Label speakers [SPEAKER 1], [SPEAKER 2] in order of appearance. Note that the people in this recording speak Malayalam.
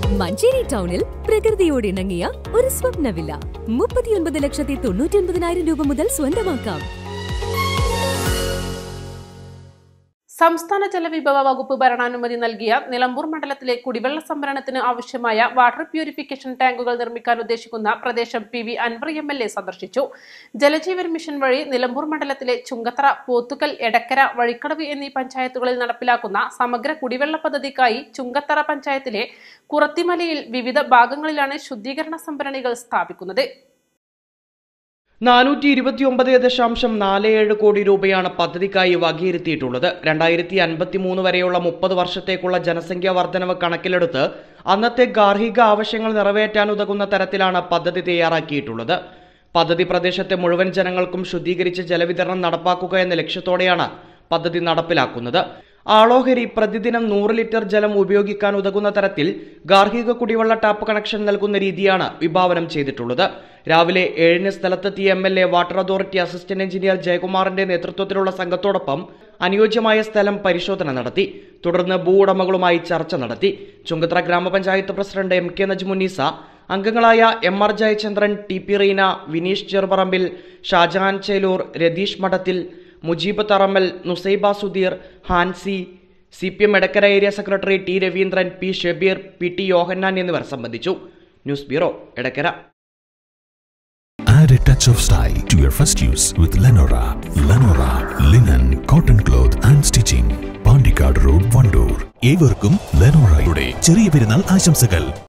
[SPEAKER 1] മഞ്ചേരി ടൗണിൽ പ്രകൃതിയോട് ഇണങ്ങിയ ഒരു സ്വപ്ന വില്ല മുപ്പത്തിയൊൻപത് ലക്ഷത്തി തൊണ്ണൂറ്റി ഒൻപതിനായിരം രൂപ മുതൽ സ്വന്തമാക്കാം
[SPEAKER 2] സംസ്ഥാന ജലവിഭവ വകുപ്പ് ഭരണാനുമതി നൽകിയ നിലമ്പൂർ മണ്ഡലത്തിലെ കുടിവെള്ള സംഭരണത്തിന് ആവശ്യമായ വാട്ടർ പ്യൂരിഫിക്കേഷൻ ടാങ്കുകൾ നിർമ്മിക്കാൻ ഉദ്ദേശിക്കുന്ന പ്രദേശം P V Anvar M L A സന്ദർശിച്ചു ജലജീവൻ മിഷൻ വഴി നിലമ്പൂർ മണ്ഡലത്തിലെ ചുങ്കത്തറ പോത്തുകൽ എടക്കര വഴിക്കടവ് എന്നീ പഞ്ചായത്തുകളിൽ നടപ്പിലാക്കുന്ന സമഗ്ര കുടിവെള്ള പദ്ധതിക്കായി ചുങ്കത്തറ പഞ്ചായത്തിലെ കുറത്തിമലയിൽ വിവിധ ഭാഗങ്ങളിലാണ് ശുദ്ധീകരണ സംഭരണികൾ സ്ഥാപിക്കുന്നത്
[SPEAKER 3] നാനൂറ്റി ഇരുപത്തിയൊമ്പത് ദശാംശം നാല് ഏഴ് കോടി രൂപയാണ് പദ്ധതിക്കായി വകയിരുത്തിയിട്ടുള്ളത് രണ്ടായിരത്തി അൻപത്തി മൂന്ന് വരെയുള്ള മുപ്പത് വർഷത്തേക്കുള്ള ജനസംഖ്യാ വർധനവ് കണക്കിലെടുത്ത് അന്നത്തെ ഗാർഹിക ആവശ്യങ്ങൾ നിറവേറ്റാൻ ഉതകുന്ന തരത്തിലാണ് പദ്ധതി തയ്യാറാക്കിയിട്ടുള്ളത് പദ്ധതി പ്രദേശത്തെ മുഴുവൻ ജനങ്ങൾക്കും ശുദ്ധീകരിച്ച് ജലവിതരണം നടപ്പാക്കുക എന്ന ലക്ഷ്യത്തോടെയാണ് പദ്ധതി നടപ്പിലാക്കുന്നത് ആളോഹരി പ്രതിദിനം നൂറ് ലിറ്റർ ജലം ഉപയോഗിക്കാൻ ഉതകുന്ന തരത്തിൽ ഗാർഹിക കുടിവെള്ള ടാപ്പ് കണക്ഷൻ നൽകുന്ന രീതിയാണ് വിഭാവനം ചെയ്തിട്ടുള്ളത് രാവിലെ ഏഴിന് സ്ഥലത്തെത്തിയ M L A water authority assistant engineer ജയകുമാറിന്റെ നേതൃത്വത്തിലുള്ള സംഘത്തോടൊപ്പം അനുയോജ്യമായ സ്ഥലം പരിശോധന നടത്തി തുടർന്ന് ഭൂ ഉടമകളുമായി ചർച്ച നടത്തി ചുങ്കത്ര ഗ്രാമപഞ്ചായത്ത് പ്രസിഡന്റ് എം കെ നജ്മുന്നീസ അംഗങ്ങളായ M R Jayachandran T P Reena Vineesh Cherupparambil Shajahan Chelur Ratheesh Madathil Mujeeb Tharammal Nusaiba Sudheer Hansi C P M Edakkara area secretary T Raveendran P Shabeer P T Yohannan എന്നിവർ സംബന്ധിച്ചു news bureau Edakkara
[SPEAKER 4] Add a touch of style to your first use with Lenora. Lenora linen, cotton cloth and stitching. Pandikkad road Wandoor ഏവർക്കും ലെനോറയുടെ ചെറിയ പെരുന്നാൾ ആശംസകൾ